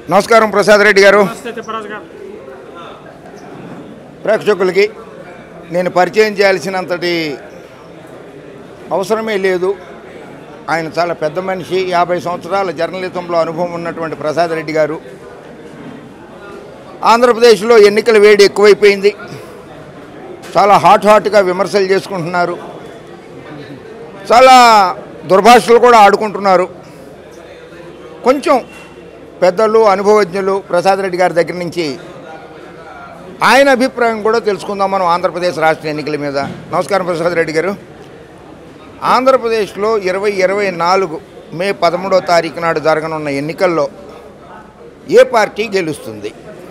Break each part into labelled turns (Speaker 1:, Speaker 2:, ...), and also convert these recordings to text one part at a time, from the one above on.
Speaker 1: నమస్కారం ప్రసాద్ రెడ్డి గారు
Speaker 2: నమస్తే తిప్పరాజు గారు
Speaker 1: ప్రేక్షకులకి నేను పరిచయం చేయాల్సినంతటి అవసరమే లేదు ఆయన చాలా పెద్ద మనిషి యాభై సంవత్సరాల జర్నలిజంలో అనుభవం ఉన్నటువంటి ప్రసాద్ రెడ్డి గారు ఆంధ్రప్రదేశ్లో ఎన్నికల వేడి ఎక్కువైపోయింది చాలా హాట్ హాట్గా విమర్శలు చేసుకుంటున్నారు చాలా దుర్భాషలు కూడా ఆడుకుంటున్నారు కొంచెం పెద్దలు అనుభవజ్ఞులు ప్రసాద్ రెడ్డి గారి దగ్గర నుంచి ఆయన అభిప్రాయం కూడా తెలుసుకుందాం మనం ఆంధ్రప్రదేశ్ రాష్ట్ర ఎన్నికల మీద నమస్కారం ప్రసాద్ రెడ్డి గారు ఆంధ్రప్రదేశ్లో ఇరవై ఇరవై నాలుగు మే పదమూడో తారీఖు నాడు జరగనున్న ఎన్నికల్లో ఏ పార్టీ గెలుస్తుంది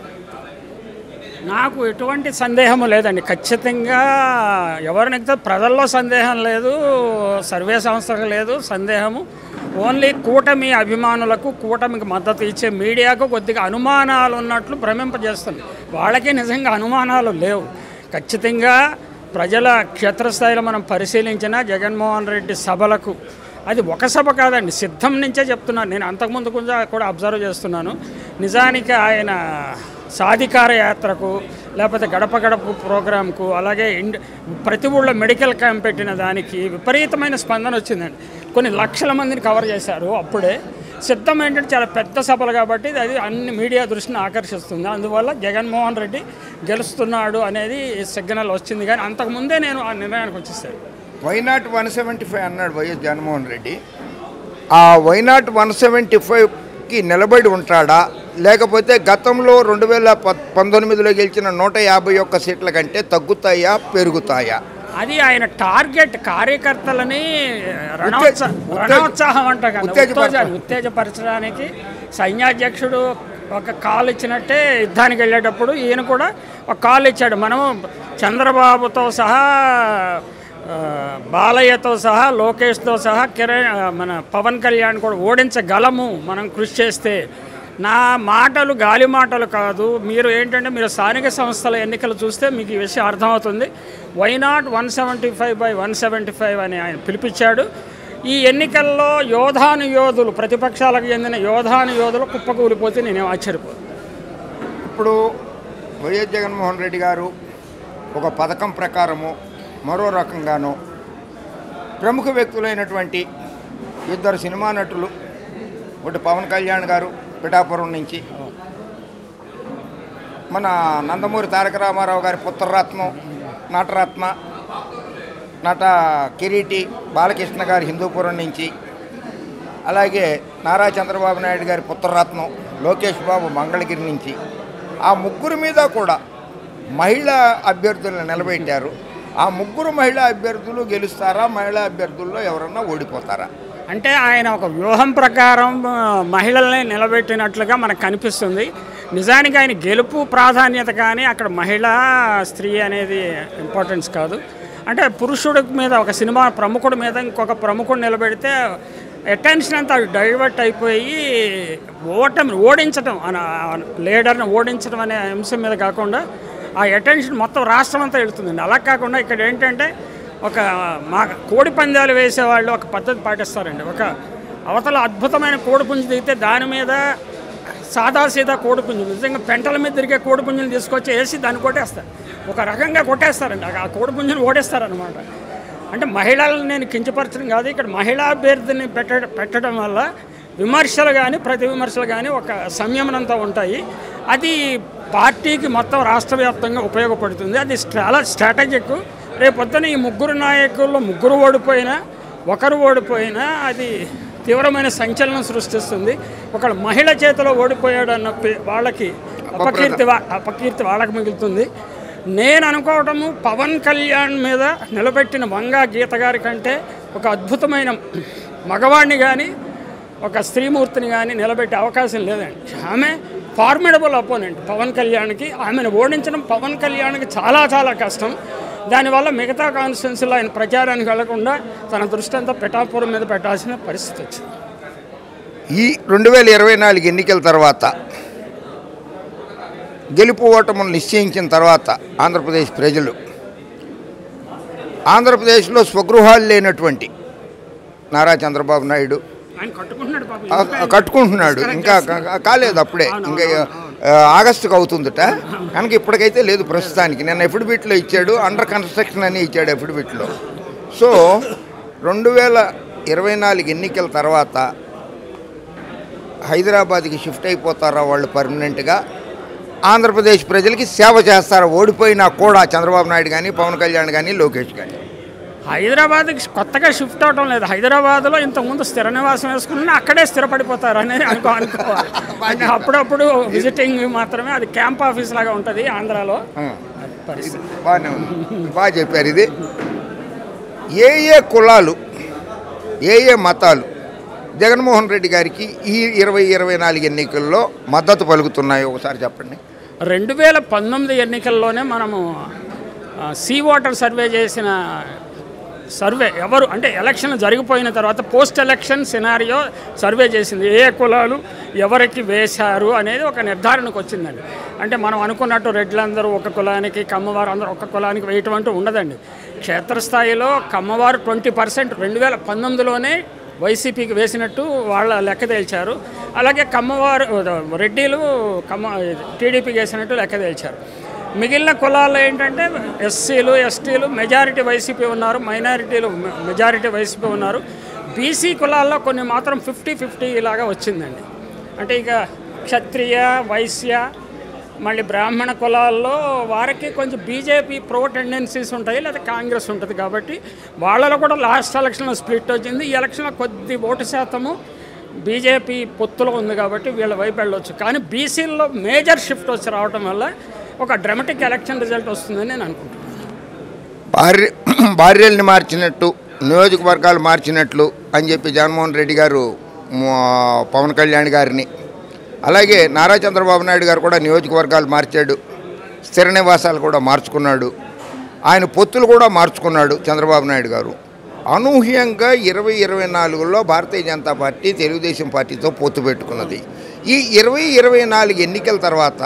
Speaker 2: నాకు ఎటువంటి సందేహం లేదండి ఖచ్చితంగా ఎవరినైతే ప్రజల్లో సందేహం లేదు సర్వే సంస్థకు లేదు సందేహము ఓన్లీ కూటమి అభిమానులకు కూటమికి మద్దతు ఇచ్చే మీడియాకు కొద్దిగా అనుమానాలు ఉన్నట్లు భ్రమింపజేస్తుంది వాళ్ళకి నిజంగా అనుమానాలు లేవు ఖచ్చితంగా ప్రజల క్షేత్రస్థాయిలో మనం పరిశీలించిన జగన్మోహన్ రెడ్డి సభలకు అది ఒక సభ కాదండి సిద్ధం నుంచే చెప్తున్నాను నేను అంతకుముందు కొంచెం కూడా అబ్జర్వ్ చేస్తున్నాను నిజానికి ఆయన సాధికార యాత్రకు లేకపోతే గడప గడప ప్రోగ్రాంకు అలాగే ఇండ్ ప్రతి ఊళ్ళో మెడికల్ క్యాంప్ పెట్టిన దానికి విపరీతమైన స్పందన వచ్చిందండి కొన్ని లక్షల మందిని కవర్ చేశారు అప్పుడే సిద్ధం ఏంటంటే చాలా పెద్ద సభలు కాబట్టి అది అన్ని మీడియా దృష్టిని ఆకర్షిస్తుంది అందువల్ల జగన్మోహన్ రెడ్డి గెలుస్తున్నాడు అనేది సిగ్నల్ వచ్చింది కానీ అంతకుముందే నేను ఆ నిర్ణయానికి వచ్చేసాను
Speaker 1: వైనాట్ వన్ సెవెంటీ ఫైవ్ అన్నాడు వైఎస్ జగన్మోహన్ రెడ్డి ఆ వైనాట్ వన్ సెవెంటీ ఫైవ్కి నిలబడి ఉంటాడా లేకపోతే గతంలో రెండు వేల ప- పంతొమ్మిదిలో గెలిచిన నూట యాభై ఒక్క సీట్ల కంటే తగ్గుతాయా పెరుగుతాయా
Speaker 2: అది ఆయన టార్గెట్ కార్యకర్తలని రణోత్స-
Speaker 1: ఉత్తేజ-
Speaker 2: రణోత్సాహం అంట కదా
Speaker 1: ఉత్తేజపరచడం.
Speaker 2: ఉత్తేజ ఉత్తేజపరచడానికి సైన్యాధ్యక్షుడు ఒక కాల్ ఇచ్చినట్టే యుద్ధానికి వెళ్ళేటప్పుడు ఈయన కూడా ఒక కాల్ ఇచ్చాడు మనం చంద్రబాబుతో సహా ఆ, బాలయ్యతో సహా లోకేష్తో సహా కిరణ్ ఆ, మన పవన్ కళ్యాణ్ కూడా ఓడించగలము మనం కృషి చేస్తే నా మాటలు గాలి మాటలు కాదు మీరు ఏంటంటే మీరు స్థానిక సంస్థల ఎన్నికలు చూస్తే మీకు ఈ విషయం అర్థమవుతుంది why not one seventy five by one seventy five అని ఆయన పిలిపించాడు ఈ ఎన్నికల్లో యోధాను యోధులు ప్రతిపక్షాలకు చెందిన యోధాను యోధులు కుప్పకూలిపోతే నేనేం ఆశ్చర్యపోను
Speaker 1: ఇప్పుడు వైఎస్ జగన్మోహన్ రెడ్డి గారు ఒక పథకం ప్రకారము మరో రకంగాను ప్రముఖ వ్యక్తులైనటువంటి ఇద్దరు సినిమా నటులు ఒకటి పవన్ కళ్యాణ్ గారు పిఠాపురం నుంచి మన నందమూరి తారక రామారావు గారి పుత్రరత్నం నటరత్న నట కిరీటి బాలకృష్ణ గారి హిందూపురం నుంచి అలాగే నారా చంద్రబాబు నాయుడు గారి పుత్రరత్నం లోకేష్ బాబు మంగళగిరి నుంచి ఆ ముగ్గురు మీద కూడా మహిళా అభ్యర్థులను నిలబెట్టారు ఆ ముగ్గురు మహిళా అభ్యర్థులు గెలుస్తారా మహిళా అభ్యర్థుల్లో ఎవరన్నా ఓడిపోతారా
Speaker 2: అంటే ఆయన ఒక వ్యూహం ప్రకారం ఆ, మహిళల్ని నిలబెట్టినట్లుగా మనకు కనిపిస్తుంది నిజానికి ఆయన గెలుపు ప్రాధాన్యత కానీ అక్కడ మహిళ స్త్రీ అనేది ఇంపార్టెన్స్ కాదు అంటే పురుషుడి మీద ఒక సినిమా ప్రముఖుడి మీద ఇంకొక ప్రముఖుడు నిలబెడితే అటెన్షన్ అంతా డైవర్ట్ అయిపోయి ఓటమి ఓడించడం అన లీడర్ని ఓడించడం అనే అంశం మీద కాకుండా ఆ అటెన్షన్ మొత్తం రాష్ట్రం అంతా వెళ్తుందండి అలా కాకుండా ఇక్కడ ఏంటంటే ఒక మా కోడి పందాలు వేసేవాళ్ళు ఒక పద్ధతి పాటిస్తారండి ఒక అవతల అద్భుతమైన కోడి పుంజు దిగితే దాని మీద సాదాసీదా కోడి పుంజు నిజంగా పెంటల మీద తిరిగే కోడి పుంజుని తీసుకొచ్చి వేసి దాన్ని కొట్టేస్తారు ఒక రకంగా కొట్టేస్తారండి ఆ కోడి పుంజుని ఓడేస్తారనమాట అంటే మహిళలను నేను కించపరచడం కాదు ఇక్కడ మహిళా అభ్యర్థిని పెట్ట పెట్టడం వల్ల విమర్శలు కానీ ప్రతి విమర్శలు కానీ ఒక సంయమనంతో ఉంటాయి అది పార్టీకి మొత్తం రాష్ట్ర వ్యాప్తంగా ఉపయోగపడుతుంది అది చాలా స్ట్రాటజిక్ రేపొద్దున ఈ ముగ్గురు నాయకుల్లో ముగ్గురు ఓడిపోయినా ఒకరు ఓడిపోయినా అది తీవ్రమైన సంచలనం సృష్టిస్తుంది ఒక మహిళ చేతిలో ఓడిపోయాడు అన్న పే- వాళ్ళకి అపకీర్తి వా- అపకీర్తి వాళ్ళకి మిగులుతుంది నేను అనుకోవటము పవన్ కళ్యాణ్ మీద నిలబెట్టిన వంగా గీత గారి కంటే ఒక అద్భుతమైన మగవాడిని కానీ ఒక స్త్రీమూర్తిని కానీ నిలబెట్టే అవకాశం లేదండి ఆమె ఫార్మిడబుల్ అపోనెంట్ పవన్ కళ్యాణ్కి ఆమెను ఓడించడం పవన్ కళ్యాణ్కి చాలా చాలా కష్టం దానివల్ల మిగతా కాన్స్టిట్యున్సీలో ఆయన ప్రచారానికి వెళ్లకుండా తన దృష్టి అంతా పిఠాపురం మీద పెట్టాల్సిన పరిస్థితి వచ్చింది
Speaker 1: ఈ రెండు వేల ఇరవై నాలుగు ఎన్నికల తర్వాత గెలుపు ఓటములు నిశ్చయించిన తర్వాత ఆంధ్రప్రదేశ్ ప్రజలు ఆంధ్రప్రదేశ్లో స్వగృహాలు లేనటువంటి నారా చంద్రబాబు నాయుడు
Speaker 2: ఆయన కట్టుకుంటున్నాడు పాపం
Speaker 1: ఆ, ఆ, కట్టుకుంటున్నాడు ఇంకా కా- కా- కాలేదు అప్పుడే ఇంకా ఆ, ఆగస్టుకు అవుతుందట కనుక ఇప్పటికైతే లేదు ప్రస్తుతానికి నేను ఎఫిడవిట్లో ఇచ్చాడు అండర్ కన్స్ట్రక్షన్ అని ఇచ్చాడు ఎఫిడవిట్లో సో రెండు వేల ఇరవై నాలుగు ఎన్నికల తర్వాత హైదరాబాద్కి షిఫ్ట్ అయిపోతారా వాళ్ళు పర్మనెంట్గా ఆంధ్రప్రదేశ్ ప్రజలకి సేవ చేస్తారా ఓడిపోయినా కూడా చంద్రబాబు నాయుడు కానీ పవన్ కళ్యాణ్ కానీ లోకేష్ కానీ
Speaker 2: హైదరాబాద్కి కొత్తగా షిఫ్ట్ అవడం లేదు హైదరాబాద్లో ఇంతకుముందు స్థిర నివాసం వేసుకుని అక్కడే స్థిరపడిపోతారు అనేది అనుకో అనుకోవాలి అంటే అప్పుడప్పుడు విజిటింగ్ మాత్రమే అది క్యాంప్ ఆఫీస్ లాగా ఉంటుంది ఆంధ్రాలో అది పరిస్థితి
Speaker 1: బాగానే ఉంది బాగా చెప్పారు ఇది ఏ ఏ కులాలు ఏ ఏ మతాలు జగన్మోహన్ రెడ్డి గారికి ఈ ఇరవై ఇరవై నాలుగు ఎన్నికల్లో మద్దతు పలుకుతున్నాయి ఒకసారి చెప్పండి
Speaker 2: రెండు వేల పంతొమ్మిది ఎన్నికల్లోనే మనము ఆ, సీ ఓటర్ సర్వే చేసిన సర్వే ఎవరు అంటే ఎలక్షన్ జరిగిపోయిన తర్వాత పోస్ట్ ఎలక్షన్ సినారియో సర్వే చేసింది ఏ కులాలు ఎవరికి వేశారు అనేది ఒక నిర్ధారణకు వచ్చిందండి అంటే మనం అనుకున్నట్టు రెడ్లందరూ ఒక కులానికి కమ్మవారు అందరూ ఒక కులానికి వేయటం అంటూ ఉండదండి క్షేత్రస్థాయిలో కమ్మవారు ట్వంటీ పర్సెంట్ రెండు వేల పంతొమ్మిదిలోనే వైసీపీకి వేసినట్టు వాళ్ళ లెక్క తేల్చారు అలాగే కమ్మవారు రెడ్డిలు కమ్మ టీడీపీకి వేసినట్టు లెక్క తేల్చారు మిగిలిన కులాలు ఏంటంటే ఎస్సీలు ఎస్టీలు మెజారిటీ వైసీపీ ఉన్నారు మైనారిటీలు మె- మెజారిటీ వైసీపీ ఉన్నారు బీసీ కులాల్లో కొన్ని మాత్రం ఫిఫ్టీ ఫిఫ్టీ ఇలాగా వచ్చిందండి అంటే ఇక క్షత్రియ వైశ్య మళ్ళీ బ్రాహ్మణ కులాల్లో వారికి కొంచెం బీజేపీ ప్రో టెండెన్సీస్ ఉంటాయి లేదా కాంగ్రెస్ ఉంటుంది కాబట్టి వాళ్ళలో కూడా లాస్ట్ ఎలక్షన్లో స్ప్లిట్ వచ్చింది ఈ ఎలక్షన్లో కొద్ది ఓటు శాతము బీజేపీ పొత్తులో ఉంది కాబట్టి వీళ్ళ వైపు వెళ్ళొచ్చు కానీ బీసీల్లో మేజర్ షిఫ్ట్ వచ్చి రావటం వల్ల ఒక డ్రమటిక్ ఎలక్షన్ రిజల్ట్ వస్తుందని నేను అనుకుంటున్నాను
Speaker 1: భార్య భార్యల్ని మార్చినట్టు నియోజకవర్గాలు మార్చినట్లు అని చెప్పి జగన్మోహన్ రెడ్డి గారు మా- పవన్ కళ్యాణ్ గారిని అలాగే నారా చంద్రబాబు నాయుడు గారు కూడా నియోజకవర్గాలు మార్చాడు స్థిర నివాసాలు కూడా మార్చుకున్నాడు ఆయన పొత్తులు కూడా మార్చుకున్నాడు చంద్రబాబు నాయుడు గారు అనూహ్యంగా ఇరవై ఇరవై నాలుగులో భారతీయ జనతా పార్టీ తెలుగుదేశం పార్టీతో పొత్తు పెట్టుకున్నది ఈ ఇరవై ఇరవై నాలుగు ఎన్నికల తర్వాత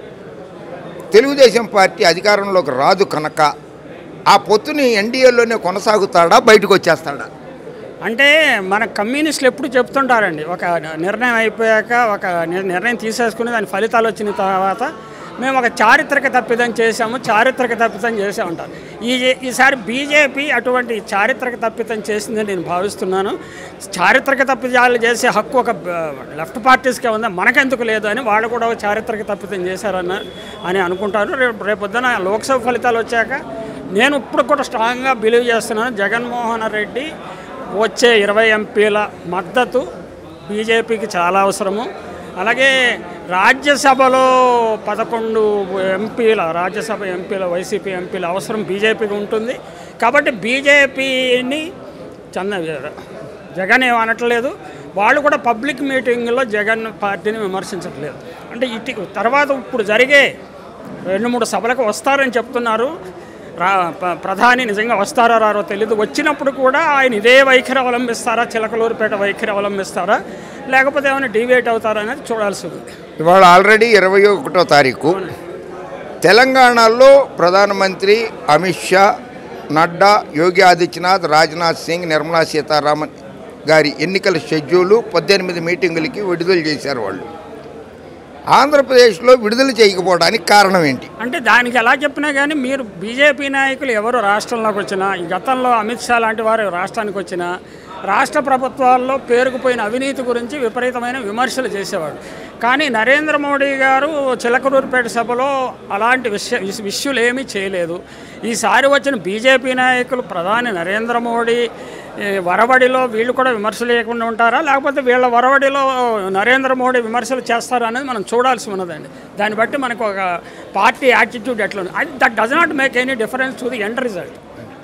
Speaker 1: తెలుగుదేశం పార్టీ అధికారంలోకి రాదు కనుక ఆ పొత్తుని ఎన్డీఏలోనే కొనసాగుతాడా బయటకు వచ్చేస్తాడా
Speaker 2: అంటే మన కమ్యూనిస్టులు ఎప్పుడు చెప్తుంటారండి ఒక నిర్ణయం అయిపోయాక ఒక నిర్- నిర్ణయం తీసేసుకుని దాని ఫలితాలు వచ్చిన తర్వాత మేము ఒక చారిత్రక తప్పిదం చేశాము చారిత్రక తప్పిదం చేసే ఉంటారు ఈ ఈసారి బీజేపీ అటువంటి చారిత్రక తప్పిదం చేసిందని నేను భావిస్తున్నాను చారిత్రక తప్పిదాలు చేసే హక్కు ఒక లెఫ్ట్ పార్టీస్కే ఉంది మనకెందుకు లేదు అని వాళ్ళు కూడా ఒక చారిత్రక తప్పిదం చేశారన్న అని అనుకుంటారు రేపు రేపొద్దున లోక్సభ ఫలితాలు వచ్చాక నేను ఇప్పుడు కూడా స్ట్రాంగ్గా బిలీవ్ చేస్తున్నాను జగన్మోహన్ రెడ్డి వచ్చే ఇరవై ఎంపీల మద్దతు బీజేపీకి చాలా అవసరము అలాగే రాజ్యసభలో పదకొండు ఎంపీల రాజ్యసభ ఎంపీల వైసీపీ ఎంపీల అవసరం బీజేపీకి ఉంటుంది కాబట్టి బీజేపీని చంద జగన్ ఏం అనట్లేదు వాళ్ళు కూడా పబ్లిక్ మీటింగ్లో జగన్ పార్టీని విమర్శించట్లేదు అంటే ఇటు తర్వాత ఇప్పుడు జరిగే రెండు మూడు సభలకు వస్తారని చెప్తున్నారు రా ప- ప్రధాని నిజంగా వస్తారో రారో తెలియదు వచ్చినప్పుడు కూడా ఆయన ఇదే వైఖరి అవలంబిస్తారా చిలకలూరుపేట వైఖరి అవలంబిస్తారా లేకపోతే ఏమైనా డివేట్ అవుతారా అనేది చూడాల్సి ఉంది
Speaker 1: ఇవాళ ఆల్రెడీ ఇరవై ఒకటో తారీఖు తెలంగాణలో ప్రధానమంత్రి అమిత్ షా నడ్డా యోగి ఆదిత్యనాథ్ రాజ్నాథ్ సింగ్ నిర్మలా సీతారామన్ గారి ఎన్నికల షెడ్యూలు పద్దెనిమిది మీటింగులకి విడుదల చేశారు వాళ్ళు ఆంధ్రప్రదేశ్లో విడుదల చేయకపోవడానికి కారణం ఏంటి
Speaker 2: అంటే దానికి ఎలా చెప్పినా కానీ మీరు బీజేపీ నాయకులు ఎవరు రాష్ట్రంలోకి వచ్చినా ఈ గతంలో అమిత్ షా లాంటి వారు రాష్ట్రానికి వచ్చినా రాష్ట్ర ప్రభుత్వాల్లో పేరుకుపోయిన అవినీతి గురించి విపరీతమైన విమర్శలు చేసేవాడు కానీ నరేంద్ర మోడీ గారు చిలకలూరుపేట సభలో అలాంటి విషయ విషయాలు ఏమీ చేయలేదు ఈసారి వచ్చిన బీజేపీ నాయకులు ప్రధాని నరేంద్ర మోడీ ఈ వరవడిలో వీళ్ళు కూడా విమర్శలు లేకుండా ఉంటారా లేకపోతే వీళ్ళ వరవడిలో నరేంద్ర మోడీ విమర్శలు చేస్తారా అనేది మనం చూడాల్సి ఉన్నదండి దాన్ని బట్టి మనకు ఒక పార్టీ యాటిట్యూడ్ ఎట్లా ఉంది అది that does not make any difference to the end result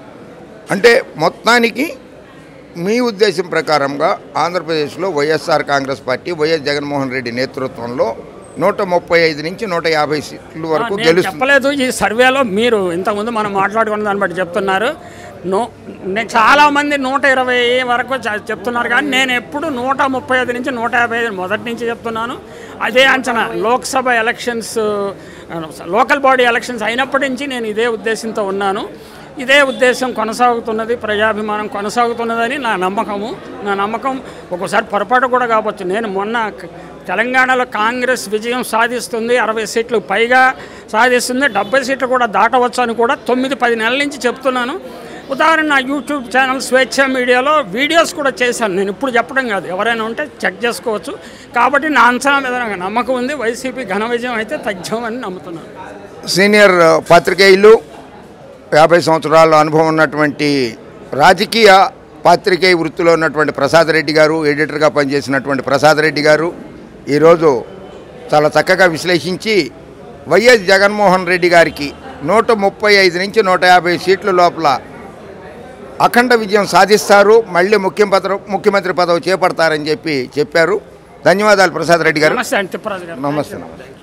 Speaker 1: అంటే మొత్తానికి మీ ఉద్దేశం ప్రకారంగా ఆంధ్రప్రదేశ్లో YSR Congress party YS Jaganmohan Reddy నేతృత్వంలో నూట ముప్పై ఐదు నుంచి నూట యాభై సీట్ల వరకు
Speaker 2: నేను
Speaker 1: గెలుస్తుంది
Speaker 2: చెప్పలేదు ఈ సర్వేలో మీరు ఇంతకుముందు మనం మాట్లాడుకున్న దాన్ని బట్టి చెప్తున్నారు నో నేను చాలామంది నూట ఇరవై వరకు చ- చెప్తున్నారు కానీ నేను ఎప్పుడు నూట ముప్పై ఐదు నుంచి నూట యాభై ఐదు మొదటి నుంచి చెప్తున్నాను అదే అంచనా Lok Sabha elections local body elections అయినప్పటి నుంచి నేను ఇదే ఉద్దేశంతో ఉన్నాను ఇదే ఉద్దేశం కొనసాగుతున్నది ప్రజాభిమానం కొనసాగుతున్నదని నా నమ్మకము నా నమ్మకం ఒక్కోసారి పొరపాటు కూడా కావచ్చు నేను మొన్న క- తెలంగాణలో కాంగ్రెస్ విజయం సాధిస్తుంది అరవై సీట్లు పైగా సాధిస్తుంది డెబ్బై సీట్లు కూడా దాటవచ్చు అని కూడా తొమ్మిది పది నెలల నుంచి చెప్తున్నాను ఉదాహరణ నా యూట్యూబ్ ఛానల్ స్వేచ్ఛ మీడియాలో వీడియోస్ కూడా చేశాను నేను ఇప్పుడు చెప్పడం కాదు ఎవరైనా ఉంటే చెక్ చేసుకోవచ్చు కాబట్టి నా అంచనా మీద నాకు నమ్మకం ఉంది వైసీపీ ఘన విజయం అయితే తథ్యమని నమ్ముతున్నాను
Speaker 1: సీనియర్ పాత్రికేయులు యాభై సంవత్సరాల అనుభవం ఉన్నటువంటి రాజకీయ పాత్రికేయ వృత్తిలో ఉన్నటువంటి ప్రసాద్ రెడ్డి గారు ఎడిటర్గా పనిచేసినటువంటి ప్రసాద్ రెడ్డి గారు ఈరోజు చాలా చక్కగా విశ్లేషించి వైఎస్ జగన్మోహన్ రెడ్డి గారికి నూట ముప్పై ఐదు నుంచి నూట యాభై సీట్ల లోపల అఖండ విజయం సాధిస్తారు మళ్ళీ ముఖ్యమంత్రి ముఖ్యమంత్రి పదవి చేపడతారని చెప్పి చెప్పారు ధన్యవాదాలు ప్రసాద్ రెడ్డి గారు
Speaker 2: నమస్తే అండి తిప్పరాజు గారు
Speaker 1: నమస్తే నమస్తే